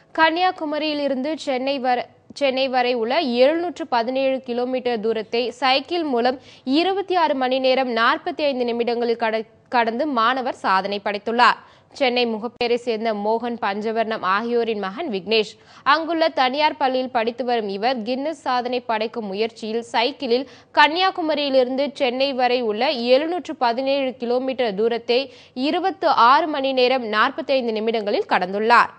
கன்னியாகுமரியில் இருந்து சென்னை வர சென்னை வரை உள்ள எழுநூற்று பதினேழு கிலோமீட்டர் தூரத்தை சைக்கிள் மூலம் இருபத்தி ஆறு மணி நேரம் நாற்பத்தி ஐந்து நிமிடங்களில் கட கடந்து மாணவர் சாதனை படைத்துள்ளார் சென்னை முகப்பேரை சேர்ந்த மோகன் பஞ்சவர்ணம் ஆகியோரின் மகன் விக்னேஷ் அங்குள்ள தனியார் பள்ளியில் படித்து வரும் இவர் கின்னஸ் சாதனை படைக்கும் முயற்சியில் சைக்கிளில் கன்னியாகுமரியிலிருந்து சென்னை வரை உள்ள எழுநூற்று பதினேழு கிலோமீட்டர் தூரத்தை இருபத்து ஆறு மணி நேரம் நாற்பத்தி ஐந்து நிமிடங்களில் கடந்துள்ளார்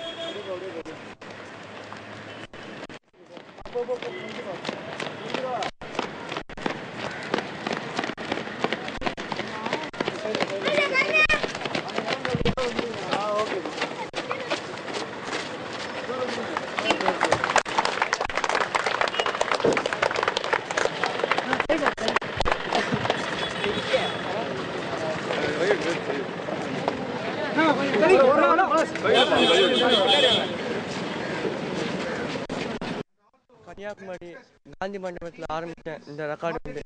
கன்னியாகுமரி காந்தி மண்டபத்தில் ஆரம்பித்தேன் இந்த ரெக்கார்டு வந்து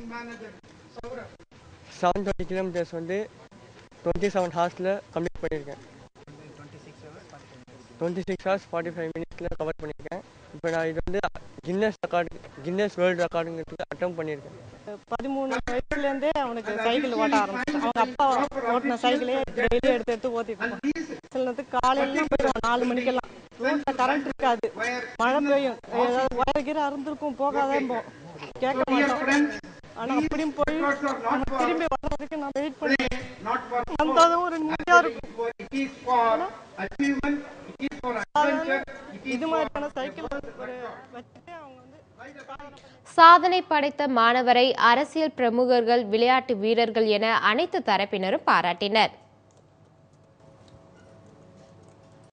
செவன் டுவெண்ட்டி கிலோமீட்டர்ஸ் வந்து டுவெண்ட்டி செவன் ஹார்ஸில் கம்ப்ளீட் பண்ணியிருக்கேன் twenty six hours forty five மினிட்ஸில் கவர் பண்ணியிருக்கேன் இப்போ நான் இது வந்து கின்னஸ் ரெக்கார்டு கின்னஸ் வேர்ல்டு ரெக்கார்டுங்கிறதுக்கு அட்டம் பண்ணியிருக்கேன் பதிமூணு வயசுலேருந்தே அவனுக்கு சைக்கிள் ஓட்ட ஆரம்பிச்சான் அவங்க அப்பா ஓட்டின சைக்கிளே டெய்லி எடுத்து எடுத்து ஓட்டிட்டு இருப்பான் சில நேரத்துக்கு காலையிலாம் போயிடுவான் நாலு மணிக்கெல்லாம் ரோட்டில் கரண்ட் இருக்காது மழை பெய்யும் ஏதாவது ஒயர் கீரை அறுந்திருக்கும் போகாதான் போ கேட்க மாட்டோம் ஆனால் அப்படியும் போய் அவன் திரும்பி வர்றதுக்கு நான் வெயிட் பண்ணுவேன் வந்தாலும் ஒரு நிம்மதியா இருக்கும் சாதாரண இது மாதிரியான சைக்கிள் ஒரு வச்சுட்டு அவங்க வந்து சாதனை படைத்த மாணவரை அரசியல் பிரமுகர்கள் விளையாட்டு வீரர்கள் என அனைத்து தரப்பினரும் பாராட்டினர்